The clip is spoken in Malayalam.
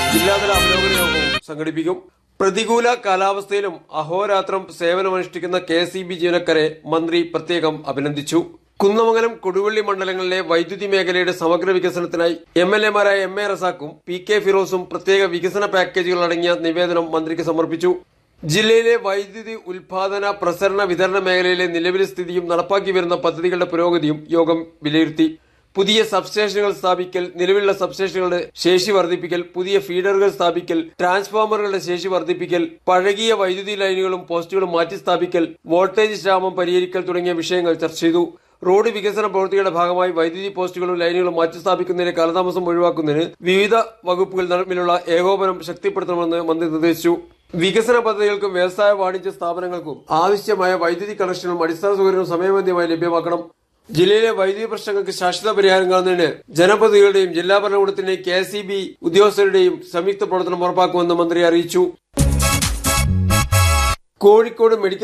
ജില്ലാതല അവലോകന യോഗവും സംഘടിപ്പിക്കും പ്രതികൂല കാലാവസ്ഥയിലും അഹോരാത്രം സേവനമനുഷ്ഠിക്കുന്ന കെ എസ് ഇ ബി ജീവനക്കാരെ മന്ത്രി പ്രത്യേകം അഭിനന്ദിച്ചു കുന്നമംഗലം കൊടുവള്ളി മണ്ഡലങ്ങളിലെ വൈദ്യുതി മേഖലയുടെ സമഗ്ര വികസനത്തിനായി എം എൽ എമാരായ എം എ റസാഖും പി കെ ഫിറോസും പ്രത്യേക വികസന പാക്കേജുകൾ അടങ്ങിയ നിവേദനം മന്ത്രിക്ക് സമർപ്പിച്ചു ജില്ലയിലെ വൈദ്യുതി ഉൽപാദന പ്രസരണ വിതരണ മേഖലയിലെ നിലവിലെ സ്ഥിതിയും നടപ്പാക്കി വരുന്ന പദ്ധതികളുടെ പുരോഗതിയും യോഗം വിലയിരുത്തി പുതിയ സബ്സ്റ്റേഷനുകൾ സ്ഥാപിക്കൽ നിലവിലുള്ള സബ്സ്റ്റേഷനുകളുടെ ശേഷി വർദ്ധിപ്പിക്കൽ പുതിയ ഫീഡറുകൾ സ്ഥാപിക്കൽ ട്രാൻസ്ഫോമറുകളുടെ ശേഷി വർദ്ധിപ്പിക്കൽ പഴകിയ വൈദ്യുതി ലൈനുകളും പോസ്റ്റുകളും മാറ്റി സ്ഥാപിക്കൽ വോൾട്ടേജ് ക്ഷാമം പരിഹരിക്കൽ തുടങ്ങിയ വിഷയങ്ങൾ ചർച്ച ചെയ്തു റോഡ് വികസന പ്രവൃത്തികളുടെ ഭാഗമായി വൈദ്യുതി പോസ്റ്റുകളും ലൈനുകളും മാറ്റി സ്ഥാപിക്കുന്നതിന് കാലതാമസം ഒഴിവാക്കുന്നതിന് വിവിധ വകുപ്പുകൾ തമ്മിലുള്ള ഏകോപനം ശക്തിപ്പെടുത്തണമെന്ന് മന്ത്രി നിർദ്ദേശിച്ചു വികസന പദ്ധതികൾക്കും വ്യവസായ വാണിജ്യ സ്ഥാപനങ്ങൾക്കും ആവശ്യമായ വൈദ്യുതി കണക്ഷനും അടിസ്ഥാന സൗകര്യവും സമയബന്ധിതമായി ലഭ്യമാക്കണം ജില്ലയിലെ വൈദ്യുതി പ്രശ്നങ്ങൾക്ക് ശാശ്വത പരിഹാരം കാണുന്നതിന് ജനപ്രതിനിധികളുടെയും ജില്ലാ ഭരണകൂടത്തിന്റെയും കെ എസ് ഉദ്യോഗസ്ഥരുടെയും സംയുക്ത പ്രവർത്തനം ഉറപ്പാക്കുമെന്ന് മന്ത്രി അറിയിച്ചു കോഴിക്കോട് മെഡിക്കൽ